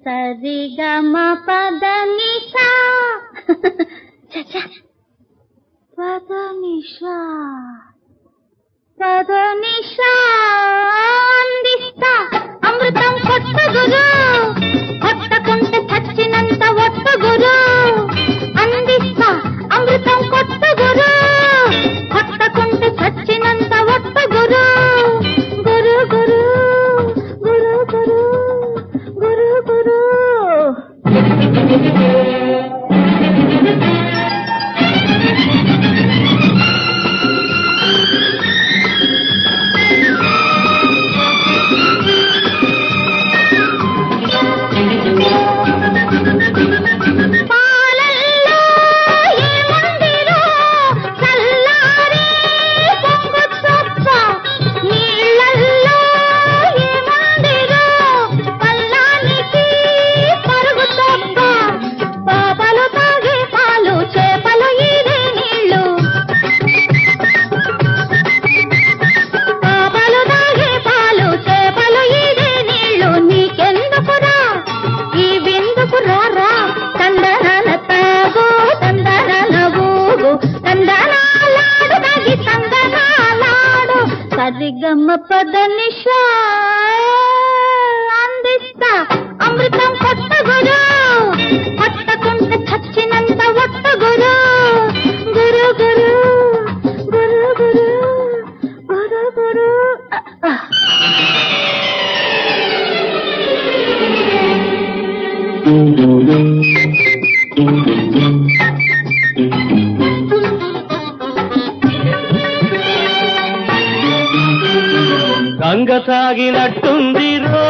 సరిగమ పద నిషా పద నిషా పద నిషా అందిస్తా అమృతం కొత్త గురు కొట్టకుంటే చచ్చినంత ఒట్ట గురు అందిస్తా అమృతం కొత్త గురు కొట్టకుంటే చచ్చినంత ఒట్ట గురు గురు గురు గురు గురు గురు గురు పాలల్లో ఏముందిరో చల్లారే పొంగు చొప్ప నీళ్ళల్లో ఏముందిరో పల్లానికి పరుగు తప్ప పాపలు తాగే పాలు చేపలు ఈదే నీళ్ళు పాపలు తాగే పాలు చేపలు ఈదే నీళ్ళు నీకెందుకురా ఈ విందుకు రారా తందనన తాగు తందనన ఊగు తందనాలాడు తగి తందనాలాడు సరిగమ్మ పద నిషా అందిస్తా అమృతం కొత్త గురు కొట్టకుంటే చచ్చినంత ఒట్ట గురు గురు గురు గురు గురు గురు గురు గంగ తాగినట్టుంది రో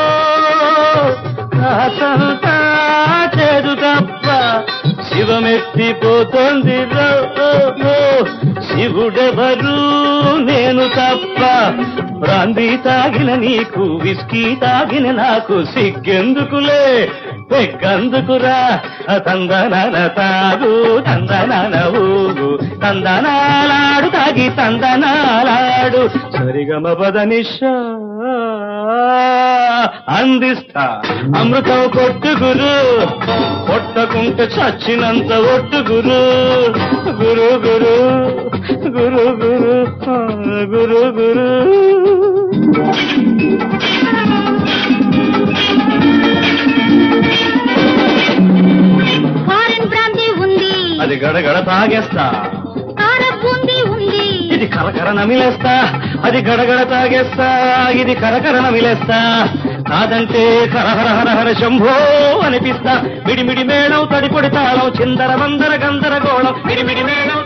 కాసంతా చేదు తప్ప శివమెత్తిపోతోంది రో ఓ, ఓ. శివుడెవరు నేను తప్ప బ్రాందీ తాగిన నీకు విస్కీ తాగిన నాకు సిగ్గెందుకులే పెగ్గందుకురా తందనన తాగు తందనన ఊగు తందనాలాడు తాగి తందనాలాడు సరిగమ బదనిషా అందిస్తా అమృతం కొట్టు గురు కొట్టకుంటే చచ్చినంత ఒట్టు గురు గురు గురు గురు గురు ఆ, గురు గురు ఫారెన్ బ్రాంతి ఉంది అది గడగడ తాగేస్తా కార బూందీ ఉంది ఇది కరకర నమిలేస్తా అది గడగడ తాగేస్తా ఇది కరకర నమిలేస్తా కాదంటే కరహర హర హర శంభో అనిపిస్తా మిడిమిడి మేళం తడిపొడి తాళం చిందర మందర గందరగోళం మిడిమిడి మేళం